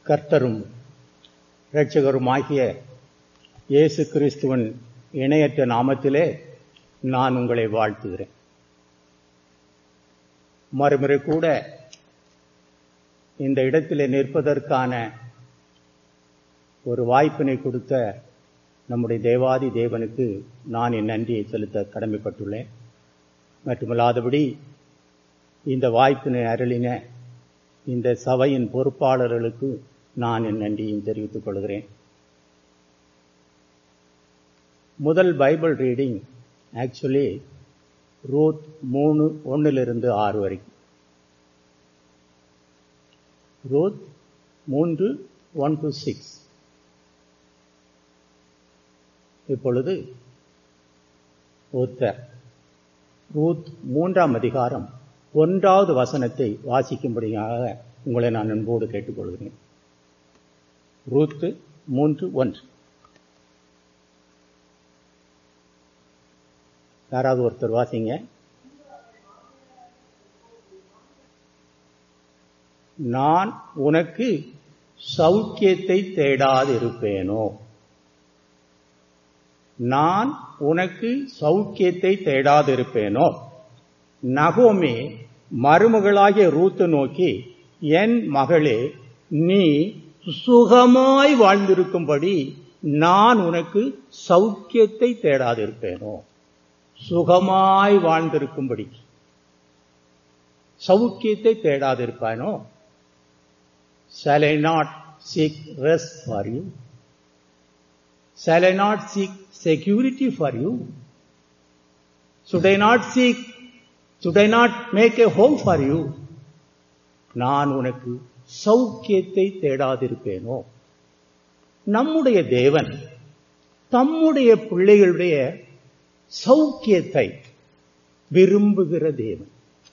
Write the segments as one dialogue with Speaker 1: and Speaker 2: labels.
Speaker 1: கர்த்தரும் இரட்சகருமாகிய இயேசு கிறிஸ்துவின் இணையற்ற நாமத்திலே நான் உங்களை வாழ்த்துகிறேன் மறுமுறை கூட இந்த இடத்திலே நிற்பதற்கான ஒரு வாய்ப்பினை கொடுத்த நம்முடைய தேவாதி தேவனுக்கு நான் என் நன்றியை செலுத்த கடமைப்பட்டுள்ளேன் மட்டுமல்லாதபடி இந்த வாய்ப்பினை அருளின இந்த சபையின் பொறுப்பாளர்களுக்கு நான் என் நன்றியும் தெரிவித்துக் கொள்கிறேன் முதல் பைபிள் ரீடிங் ஆக்சுவலி ரூத் மூணு ஒன்னிலிருந்து ஆறு வரைக்கும் ரூத் மூன்று ஒன் டு சிக்ஸ் இப்பொழுது ஒருத்தர் ரூத் மூன்றாம் அதிகாரம் ஒன்றாவது வசனத்தை வாசிக்கும்படியாக உங்களை நான் அன்போடு கேட்டுக்கொள்கிறேன் ரூத்து மூன்று ஒன்று யாராவது ஒருத்தர் வாசிங்க நான் உனக்கு சௌக்கியத்தை தேடாதிருப்பேனோ நான் உனக்கு சௌக்கியத்தை தேடாதிருப்பேனோ நகோமே மருமகளாகிய ரூத்து நோக்கி என் மகளே நீ சுகமாய் வாழ்ந்திருக்கும்படி நான் உனக்கு சௌக்கியத்தை தேடாதிருப்பேனோ சுகமாய் வாழ்ந்திருக்கும்படி சௌக்கியத்தை தேடாதிருப்பானோ shall I not seek rest for you? Shall I not seek security for you? Should I not seek, should I not make a home for you? நான் உனக்கு சௌக்கியத்தை தேடாதிருப்பேனோ நம்முடைய தேவன் தம்முடைய பிள்ளைகளுடைய சௌக்கியத்தை விரும்புகிற தேவன்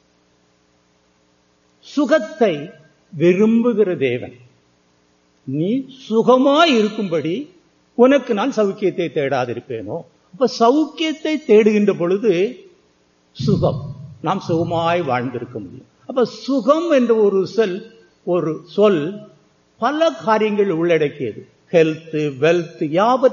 Speaker 1: சுகத்தை விரும்புகிற தேவன் நீ சுகமாய் இருக்கும்படி உனக்கு நான் சௌக்கியத்தை தேடாதிருப்பேனோ அப்ப சௌக்கியத்தை தேடுகின்ற பொழுது சுகம் நாம் சுகமாய் வாழ்ந்திருக்க முடியும் அப்ப சுகம் என்ற ஒரு சொல் ஒரு சொல் பல காரியங்கள் உள்ளடக்கியது ஹெல்த் வெல்த் யாவற்றையும்